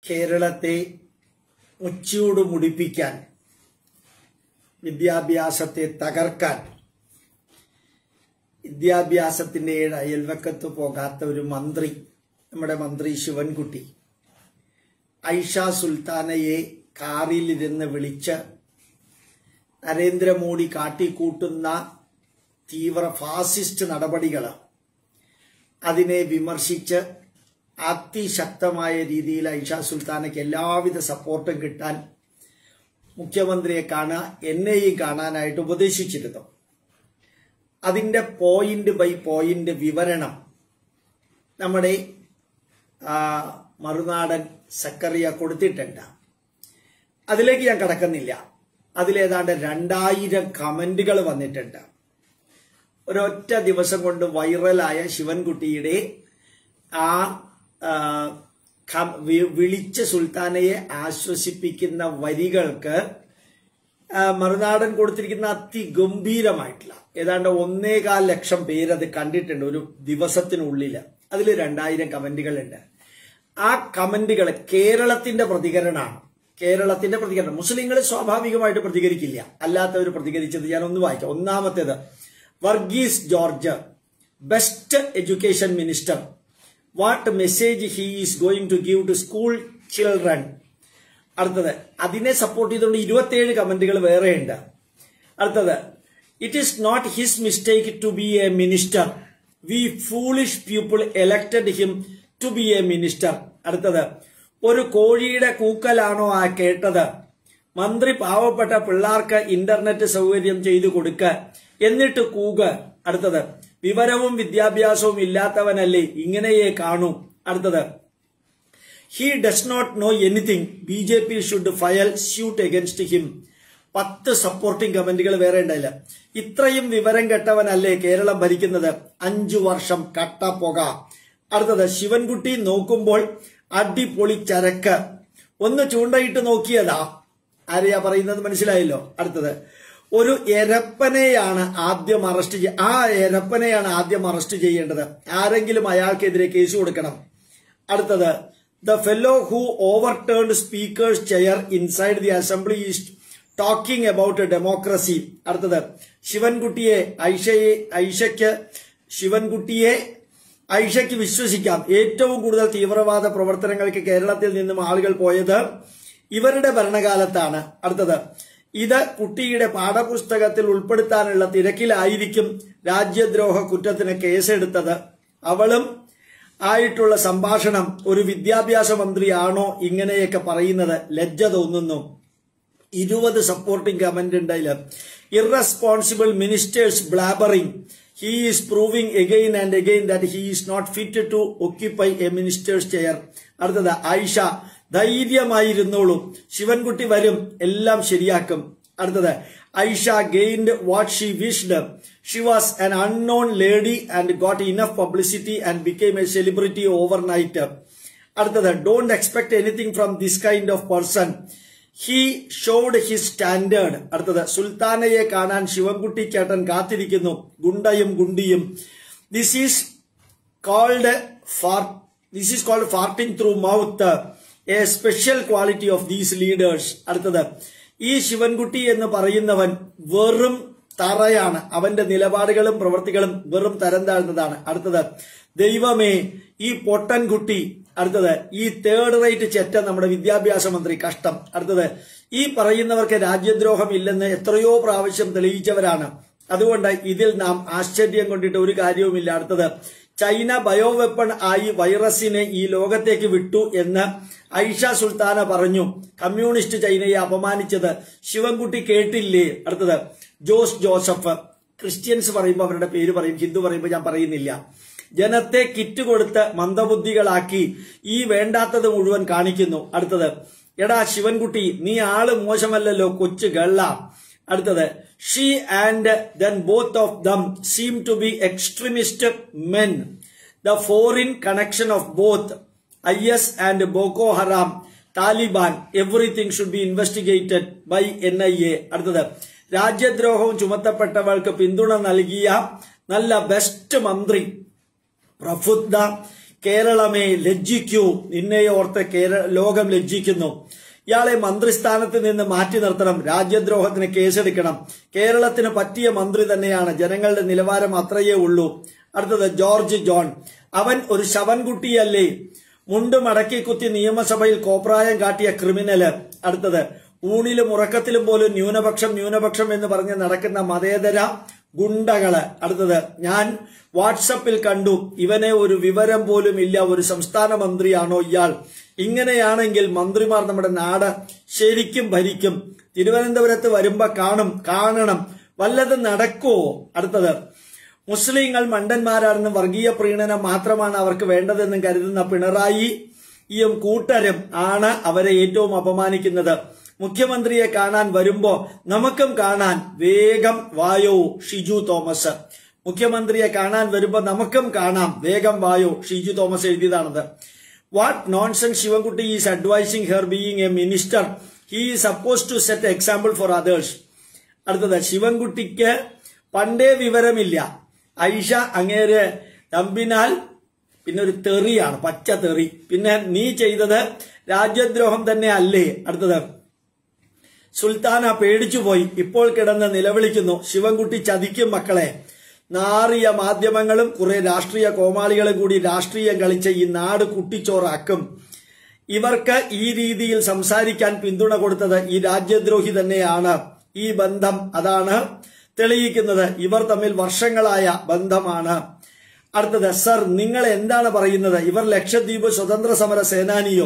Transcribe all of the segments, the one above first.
കേരളത്തെ ഉച്ചയോട് മുടിപ്പിക്കാൻ വിദ്യാഭ്യാസത്തെ തകർക്കാൻ വിദ്യാഭ്യാസത്തിന്റെ ഏഴ് അയൽവക്കത്ത് പോകാത്ത ഒരു മന്ത്രി നമ്മുടെ മന്ത്രി ശിവൻകുട്ടി ഐഷ സുൽത്താനയെ കാറിലിരുന്ന് വിളിച്ച് നരേന്ദ്രമോദി കാട്ടിക്കൂട്ടുന്ന തീവ്ര ഫാസിസ്റ്റ് നടപടികൾ അതിനെ വിമർശിച്ച് അതിശക്തമായ രീതിയിൽ ഐഷ സുൽത്താനയ്ക്ക് എല്ലാവിധ സപ്പോർട്ടും കിട്ടാൻ മുഖ്യമന്ത്രിയെ കാണുക എന്നെയും കാണാനായിട്ട് ഉപദേശിച്ചിരുന്നു അതിന്റെ പോയിന്റ് ബൈ പോയിന്റ് വിവരണം നമ്മുടെ ആ, മറുനാടൻ സക്കറിയ കൊടുത്തിട്ടുണ്ട് അതിലേക്ക് ഞാൻ കടക്കുന്നില്ല അതിലേതാണ്ട് രണ്ടായിരം കമന്റുകൾ വന്നിട്ടുണ്ട് ഒരൊറ്റ ദിവസം കൊണ്ട് വൈറലായ ശിവൻകുട്ടിയുടെ ആ ആ, കം- വി- വിളിച്ച സുൽത്താനയെ ആശ്വസിപ്പിക്കുന്ന വരികൾക്ക് ആ, മറുനാടൻ കൊടുത്തിരിക്കുന്ന അതിഗംഭീരമായിട്ടുള്ള ഏതാണ്ട് ഒന്നേകാൽ ലക്ഷം പേരത് കണ്ടിട്ടുണ്ട് ഒരു ദിവസത്തിനുള്ളിൽ അതിൽ രണ്ടായിരം കമന്റുകളുണ്ട് ആ കമന്റുകൾ കേരളത്തിന്റെ പ്രതികരണമാണ് കേരളത്തിന്റെ പ്രതികരണം മുസ്ലിങ്ങൾ സ്വാഭാവികമായിട്ട് പ്രതികരിക്കില്ല അല്ലാത്തവർ പ്രതികരിച്ചത് ഞാൻ ഒന്ന് വായിക്കാം ഒന്നാമത്തേത് Varghese George best education minister what message he is going to give to school children അടുത്തത് അതിനെ സപ്പോർട്ട് ചെയ്തുകൊണ്ട് ഇരുപത്തിയേഴ് കമന്റുകൾ വേറെയുണ്ട് അടുത്തത് it is not his mistake to be a minister we foolish people elected him to be a minister അടുത്തത് ഒരു കോഴിയുടെ കൂക്കലാണോ ആ കേട്ടത് മന്ത്രി പാവപ്പെട്ട പിള്ളേർക്ക് ഇന്റർനെറ്റ് സൗകര്യം ചെയ്തു കൊടുക്ക എന്നിട്ട് കൂക അടുത്തത് വിവരവും വിദ്യാഭ്യാസവും ഇല്ലാത്തവനല്ലേ ഇങ്ങനെയേ കാണൂ അടുത്തത് he does not know anything B J P should file suit against him പത്ത് സപ്പോർട്ടിംഗ് കമന്റുകൾ വേറെ ഉണ്ടായില്ല ഇത്രയും വിവരം കെട്ടവനല്ലേ കേരളം ഭരിക്കുന്നത് അഞ്ചു വർഷം കട്ട പുക അടുത്തത് ശിവൻകുട്ടി നോക്കുമ്പോൾ അടിപൊളി ചരക്ക് ഒന്ന് ചൂണ്ടയിട്ട് നോക്കിയതാ ആരെയാ പറയുന്നത് മനസ്സിലായല്ലോ അടുത്തത് ഒരു എരപ്പനെയാണ് ആദ്യം അറസ്റ്റ് ചെയ്യ ആ എരപ്പനെയാണ് ആദ്യം അറസ്റ്റ് ചെയ്യേണ്ടത് ആരെങ്കിലും അയാൾക്കെതിരെ കേസ് കൊടുക്കണം അടുത്തത് the fellow who overturned speaker's chair inside the assembly is talking about democracy അടുത്തത് ശിവൻകുട്ടിയെ ഐഷയെ ഐഷയ്ക്ക് ശിവൻകുട്ടിയെ ഐഷയ്ക്ക് വിശ്വസിക്കാം ഏറ്റവും കൂടുതൽ തീവ്രവാദ പ്രവർത്തനങ്ങൾക്ക് കേരളത്തിൽ നിന്നും ആളുകൾ പോയത് ഇവരുടെ ഭരണകാലത്താണ് അടുത്തത് ഇത് കുട്ടിയുടെ പാഠപുസ്തകത്തിൽ ഉൾപ്പെടുത്താനുള്ള തിരക്കിലായിരിക്കും രാജ്യദ്രോഹ കുറ്റത്തിന് കേസെടുത്തത് അവളും ആയിട്ടുള്ള സംഭാഷണം ഒരു വിദ്യാഭ്യാസ മന്ത്രിയാണോ ഇങ്ങനെയൊക്കെ പറയുന്നത് ലജ്ജ തോന്നുന്നു ഇരുപത് സപ്പോർട്ടിംഗ് കമന്റ് ഉണ്ടായില്ല irresponsible minister's blabbering he is proving again and again that he is not fit to occupy a minister's chair അടുത്തത് ആയിഷ ധൈര്യമായിരുന്നോളൂ ശിവൻകുട്ടി വരും എല്ലാം ശരിയാക്കും അടുത്തത് Aisha gained what she wished she was an unknown lady and got enough publicity and became a celebrity overnight അടുത്തത് don't expect anything from this kind of person he showed his standard അടുത്തത് സുൽത്താനയെ കാണാൻ ശിവൻകുട്ടി ചേട്ടൻ കാത്തിരിക്കുന്നു ഗുണ്ടയും ഗുണ്ടിയും this is called far this is called farting through mouth a special quality of these leaders അടുത്തത് ഈ ശിവൻകുട്ടി എന്ന് പറയുന്നവൻ വെറും തറയാണ് അവന്റെ നിലപാടുകളും പ്രവൃത്തികളും വെറും തരം താഴ്ന്നതാണ് അടുത്തത് ദൈവമേ ഈ പൊട്ടൻകുട്ടി അടുത്തത് ഈ തേർഡ് റേറ്റ് ചെറ്റ നമ്മുടെ വിദ്യാഭ്യാസ മന്ത്രി കഷ്ടം അടുത്തത് ഈ പറയുന്നവർക്ക് രാജ്യദ്രോഹം ഇല്ലെന്ന് എത്രയോ പ്രാവശ്യം തെളിയിച്ചവരാണ് അതുകൊണ്ട് ഇതിൽ നാം ആശ്ചര്യം കൊണ്ടിട്ട് ഒരു കാര്യവുമില്ല അടുത്തത് ചൈന ബയോവെപ്പൺ ആയി വൈറസിനെ ഈ ലോകത്തേക്ക് വിട്ടു എന്ന് ഐഷ സുൽത്താന പറഞ്ഞു കമ്മ്യൂണിസ്റ്റ് ചൈനയെ അപമാനിച്ചത് ശിവൻകുട്ടി കേട്ടില്ലേ അടുത്തത് ജോസ് ജോസഫ് ക്രിസ്ത്യൻസ് പറയുമ്പോൾ അവരുടെ പേര് പറയും ഹിന്ദു പറയുമ്പോൾ ഞാൻ പറയുന്നില്ല ജനത്തെ കിറ്റ് കൊടുത്ത് മന്ദബുദ്ധികളാക്കി ഈ വേണ്ടാത്തത് മുഴുവൻ കാണിക്കുന്നു അടുത്തത് എടാ ശിവൻകുട്ടി നീ ആള് മോശമല്ലല്ലോ കൊച്ചു ഗള്ള അടുത്തത് she and then both of them seem to be extremist men the foreign connection of both I S and Boko Haram Taliban everything should be investigated by N I A അടുത്തത് രാജ്യദ്രോഹവും ചുമത്തപ്പെട്ടവൾക്ക് പിന്തുണ നൽകിയ നല്ല ബെസ്റ്റ് മന്ത്രി പ്രഫുദ്ധ കേരളമേ ലജ്ജിക്കൂ നിന്നെ ഓർത്ത് കേര ലോകം ലജ്ജിക്കുന്നു ഇയാളെ മന്ത്രിസ്ഥാനത്ത് നിന്ന് മാറ്റി നിർത്തണം രാജ്യദ്രോഹത്തിന് കേസെടുക്കണം കേരളത്തിന് പറ്റിയ മന്ത്രി തന്നെയാണ് ജനങ്ങളുടെ നിലവാരം അത്രയേ ഉള്ളൂ അടുത്തത് ജോർജ് ജോൺ അവൻ ഒരു ശവൻകുട്ടിയല്ലേ മുണ്ട് മടക്കി കുത്തി നിയമസഭയിൽ കോപ്രായം കാട്ടിയ ക്രിമിനല് അടുത്തത് ഊണിലും ഉറക്കത്തിലും പോലും ന്യൂനപക്ഷം ന്യൂനപക്ഷം എന്ന് പറഞ്ഞ് നടക്കുന്ന മതേതര ഗുണ്ടകള് അടുത്തത് ഞാൻ വാട്സപ്പിൽ കണ്ടു ഇവനെ ഒരു വിവരം പോലും ഇല്ല ഒരു സംസ്ഥാന മന്ത്രിയാണോ ഇയാൾ ഇങ്ങനെയാണെങ്കിൽ മന്ത്രിമാർ നമ്മുടെ നാട് ശരിക്കും ഭരിക്കും തിരുവനന്തപുരത്ത് വരുമ്പോ കാണും കാണണം വല്ലതും നടക്കുവോ അടുത്തത് മുസ്ലിങ്ങൾ മണ്ടന്മാരാണെന്നും വർഗീയ പ്രീണനം മാത്രമാണ് അവർക്ക് വേണ്ടതെന്നും കരുതുന്ന പിണറായി യും കൂട്ടരും ആണ് അവരെ ഏറ്റവും അപമാനിക്കുന്നത് മുഖ്യമന്ത്രിയെ കാണാൻ വരുമ്പോ നമുക്കും കാണാൻ വേഗം വായോ ഷിജു തോമസ് മുഖ്യമന്ത്രിയെ കാണാൻ വരുമ്പോ നമുക്കും കാണാം വേഗം വായോ ഷിജു തോമസ് എഴുതിയതാണത് what nonsense Sivankutty is advising her being a minister he is suppose to set example for others അടുത്തത് ശിവൻകുട്ടിക്ക് പണ്ടേ വിവരമില്ല ഐഷ അങ്ങേര് തമ്പിനാൽ പിന്നെ ഒരു തെറിയാണ് പച്ച തെറി പിന്നെ നീ ചെയ്തത് രാജ്യദ്രോഹം തന്നെ അല്ലേ അടുത്തത് സുൽത്താന പേടിച്ചുപോയി ഇപ്പോൾ കിടന്ന് നിലവിളിക്കുന്നു ശിവൻകുട്ടി ചതിക്കും മക്കളെ നാറിയ മാധ്യമങ്ങളും കുറെ രാഷ്ട്രീയ കോമാളികളും കൂടി രാഷ്ട്രീയം കളിച്ച ഈ നാട് കുട്ടിച്ചോറാക്കും ഇവർക്ക് ഈ രീതിയിൽ സംസാരിക്കാൻ പിന്തുണ കൊടുത്തത് ഈ രാജ്യദ്രോഹി തന്നെയാണ് ഈ ബന്ധം അതാണ് തെളിയിക്കുന്നത് ഇവർ തമ്മിൽ വർഷങ്ങളായ ബന്ധമാണ് അടുത്തത് സർ നിങ്ങൾ എന്താണ് പറയുന്നത് ഇവർ ലക്ഷദ്വീപ് സ്വതന്ത്ര സമര സേനാനിയോ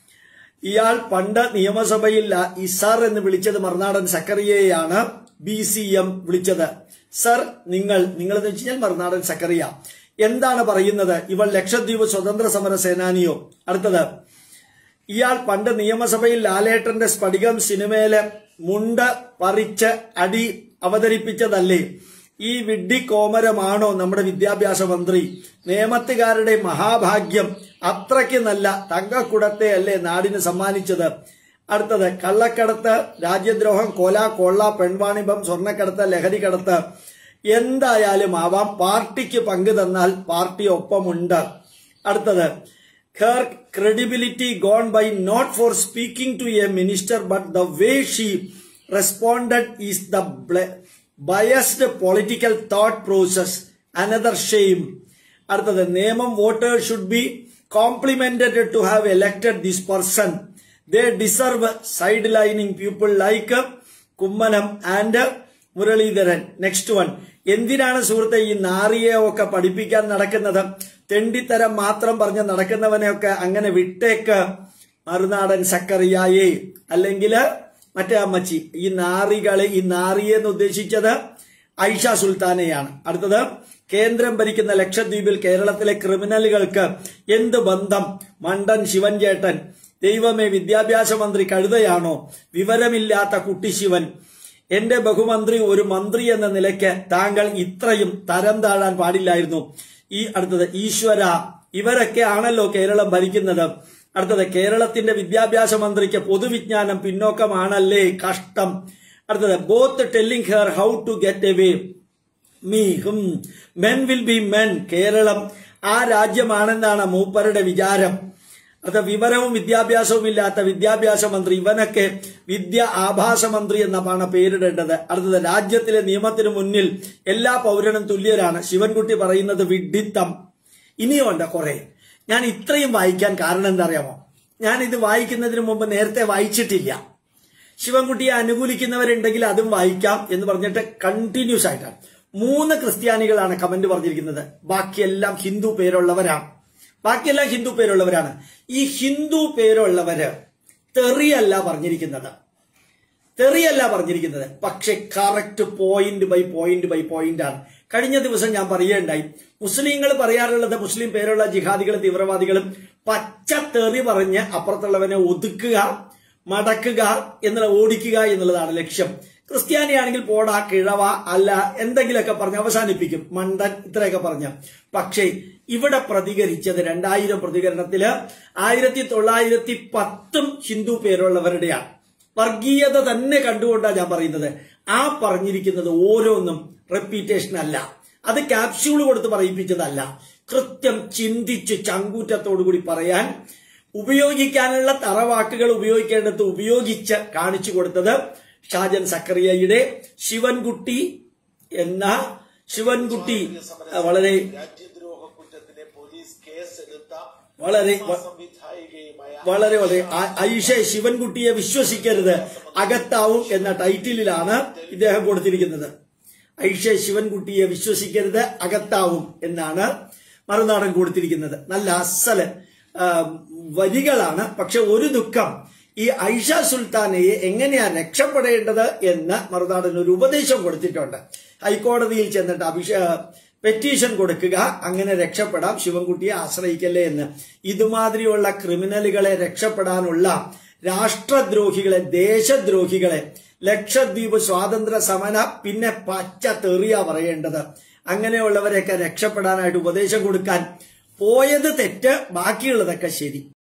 ഇയാൾ പണ്ട് നിയമസഭയിൽ ഈ സർ എന്ന് വിളിച്ചത് മറുനാടൻ സക്കറിയയാണ് ബി സി എം വിളിച്ചത് സർ നിങ്ങൾ നിങ്ങൾ എന്ന് വെച്ച് കഴിഞ്ഞാൽ മറുനാടൻ സക്കറിയ എന്താണ് പറയുന്നത് ഇവൾ ലക്ഷദ്വീപ് സ്വതന്ത്ര സമര സേനാനിയോ അടുത്തത് ഇയാൾ പണ്ട് നിയമസഭയിൽ ലാലേട്ടന്റെ സ്ഫടികം സിനിമയിലെ മുണ്ട് പറിച്ച് അടി അവതരിപ്പിച്ചതല്ലേ ഈ വിഡ്ഢി കോമരമാണോ നമ്മുടെ വിദ്യാഭ്യാസ മന്ത്രി നിയമത്തുകാരുടെ മഹാഭാഗ്യം അത്രയ്ക്ക് നല്ല തങ്കക്കുടത്തെ അല്ലേ നാടിന് സമ്മാനിച്ചത് അടുത്തത് കള്ളക്കടത്ത് രാജ്യദ്രോഹം കൊല കൊള്ള പെൺവാണിഭം സ്വർണ്ണക്കടത്ത് ലഹരിക്കടത്ത് എന്തായാലും ആവാം പാർട്ടിക്ക് പങ്ക് തന്നാൽ പാർട്ടി ഒപ്പമുണ്ട് അടുത്തത് her credibility gone by not for speaking to a minister but the way she responded is the bla- biased political thought process another shame അടുത്തത് നിയമം voters should be complimented to have elected this person they deserve side lining people like Kummanam and Muraleedharan next one എന്തിനാണ് സുഹൃത്തെ ഈ നാറിയെ ഒക്കെ പഠിപ്പിക്കാൻ നടക്കുന്നത് തെണ്ടിത്തരം മാത്രം പറഞ്ഞ് നടക്കുന്നവനെയൊക്കെ അങ്ങനെ വിട്ടേക്ക് മറുനാടൻ സക്കറിയായേ അല്ലെങ്കിൽ മറ്റേ അമ്മച്ചി ഈ നാറികളെ ഈ നാറിയെ എന്ന് ഉദ്ദേശിച്ചത് ഐഷ സുൽത്താനെയാണ് അടുത്തത് കേന്ദ്രം ഭരിക്കുന്ന ലക്ഷദ്വീപിൽ കേരളത്തിലെ ക്രിമിനലുകൾക്ക് എന്ത് ബന്ധം മണ്ടൻ ശിവൻ ചേട്ടൻ ദൈവമേ വിദ്യാഭ്യാസ മന്ത്രി കഴുതയാണോ വിവരമില്ലാത്ത കുട്ടി ശിവൻ എന്റെ ബഹുമന്ത്രി ഒരു മന്ത്രി എന്ന നിലയ്ക്ക് താങ്കൾ ഇത്രയും തരം താഴാൻ പാടില്ലായിരുന്നു ഈ അടുത്തത് ഈശ്വര ഇവരൊക്കെ ആണല്ലോ കേരളം ഭരിക്കുന്നത് അടുത്തത് കേരളത്തിന്റെ വിദ്യാഭ്യാസ മന്ത്രിക്ക് പൊതുവിജ്ഞാനം പിന്നോക്കമാണല്ലേ കഷ്ടം അടുത്തത് both telling her how to get away me hmm men will be men Kerala ആ രാജ്യമാണെന്നാണ് മൂപ്പരുടെ വിചാരം അത് വിവരവും വിദ്യാഭ്യാസവും ഇല്ലാത്ത വിദ്യാഭ്യാസ മന്ത്രി ഇവനൊക്കെ വിദ്യ ആഭാസ മന്ത്രി എന്നാണ് പേരിടേണ്ടത് അടുത്തത് രാജ്യത്തിലെ നിയമത്തിന് മുന്നിൽ എല്ലാ പൗരനും തുല്യരാണ് ശിവൻകുട്ടി പറയുന്നത് വിഡ്ഢിത്തം ഇനിയുണ്ട് കുറെ ഞാൻ ഇത്രയും വായിക്കാൻ കാരണം എന്താ അറിയാമോ ഞാൻ ഇത് വായിക്കുന്നതിന് മുമ്പ് നേരത്തെ വായിച്ചിട്ടില്ല ശിവൻകുട്ടിയെ അനുകൂലിക്കുന്നവരുണ്ടെങ്കിൽ അതും വായിക്കാം എന്ന് പറഞ്ഞിട്ട് കണ്ടിന്യൂസ് ആയിട്ടാണ് മൂന്ന് ക്രിസ്ത്യാനികളാണ് കമന്റ് പറഞ്ഞിരിക്കുന്നത് ബാക്കിയെല്ലാം ഹിന്ദു പേരുള്ളവരാണ് ബാക്കിയെല്ലാം ഹിന്ദു പേരുള്ളവരാണ് ഈ ഹിന്ദു പേരുള്ളവര് തെറിയല്ല പറഞ്ഞിരിക്കുന്നത് തെറിയല്ല പറഞ്ഞിരിക്കുന്നത് പക്ഷെ correct point by point by point ആണ് കഴിഞ്ഞ ദിവസം ഞാൻ പറയുകയുണ്ടായി മുസ്ലിങ്ങൾ പറയാറുള്ളത് മുസ്ലിം പേരുള്ള ജിഹാദികളും തീവ്രവാദികളും പച്ച തെറി പറഞ്ഞ് അപ്പുറത്തുള്ളവനെ ഒതുക്കുക മടക്കുക എന്നുള്ള ഓടിക്കുക എന്നുള്ളതാണ് ലക്ഷ്യം ക്രിസ്ത്യാനിയാണെങ്കിൽ പോടാ കിഴവ അല്ല എന്തെങ്കിലുമൊക്കെ പറഞ്ഞ് അവസാനിപ്പിക്കും മണ്ടൻ ഇത്രയൊക്കെ പറഞ്ഞ് പക്ഷേ ഇവിടെ പ്രതികരിച്ചത് രണ്ടായിരം പ്രതികരണത്തില് ആയിരത്തി തൊള്ളായിരത്തി പത്തും ഹിന്ദു പേരുള്ളവരുടെയാണ് വർഗീയത തന്നെ കണ്ടുകൊണ്ടാണ് ഞാൻ പറയുന്നത് ആ പറഞ്ഞിരിക്കുന്നത് ഓരോന്നും റെപ്പീറ്റേഷൻ അല്ല അത് ക്യാപ്സ്യൂൾ കൊടുത്ത് പറയിപ്പിച്ചതല്ല കൃത്യം ചിന്തിച്ച് ചങ്കൂറ്റത്തോടുകൂടി പറയാൻ ഉപയോഗിക്കാനുള്ള തറവാക്കുകൾ ഉപയോഗിക്കേണ്ടത് ഉപയോഗിച്ച് കാണിച്ചു കൊടുത്തത് ഷാജൻ സക്കറിയയുടെ ശിവൻകുട്ടി എന്ന ശിവൻകുട്ടി ആ, വളരെ രാജ്യദ്രോഹ കുറ്റത്തിന് പോലീസ് കേസെടുത്ത വളരെ വ- സംവിധായികയുമായ വളരെ വളരെ ആ- ഐഷ ശിവൻകുട്ടിയെ വിശ്വസിക്കരുത് അകത്താവും എന്ന ടൈറ്റിലാണ് ഇദ്ദേഹം കൊടുത്തിരിക്കുന്നത് ഐഷ ശിവൻകുട്ടിയെ വിശ്വസിക്കരുത് അകത്താവും എന്നാണ് മറുനാടൻ കൊടുത്തിരിക്കുന്നത് നല്ല അസല് ആ, വരികളാണ് പക്ഷെ ഒരു ദുഃഖം ഈ ഐഷ സുൽത്താനയെ എങ്ങനെയാ രക്ഷപ്പെടേണ്ടത് എന്ന് മറുനാടൻ ഒരു ഉപദേശം കൊടുത്തിട്ടുണ്ട് ഹൈക്കോടതിയിൽ ചെന്നിട്ട് അഭിഷ പെറ്റീഷൻ കൊടുക്കുക അങ്ങനെ രക്ഷപ്പെടാം ശിവൻകുട്ടിയെ ആശ്രയിക്കല്ലേ എന്ന് ഇതുമാതിരിയുള്ള ക്രിമിനലുകളെ രക്ഷപ്പെടാനുള്ള രാഷ്ട്രദ്രോഹികളെ ദേശദ്രോഹികളെ ലക്ഷദ്വീപ് സ്വാതന്ത്ര്യ സമന പിന്നെ പച്ച തെറിയ പറയേണ്ടത് അങ്ങനെയുള്ളവരെയൊക്കെ രക്ഷപ്പെടാനായിട്ട് ഉപദേശം കൊടുക്കാൻ പോയത് തെറ്റ് ബാക്കിയുള്ളതൊക്കെ ശരി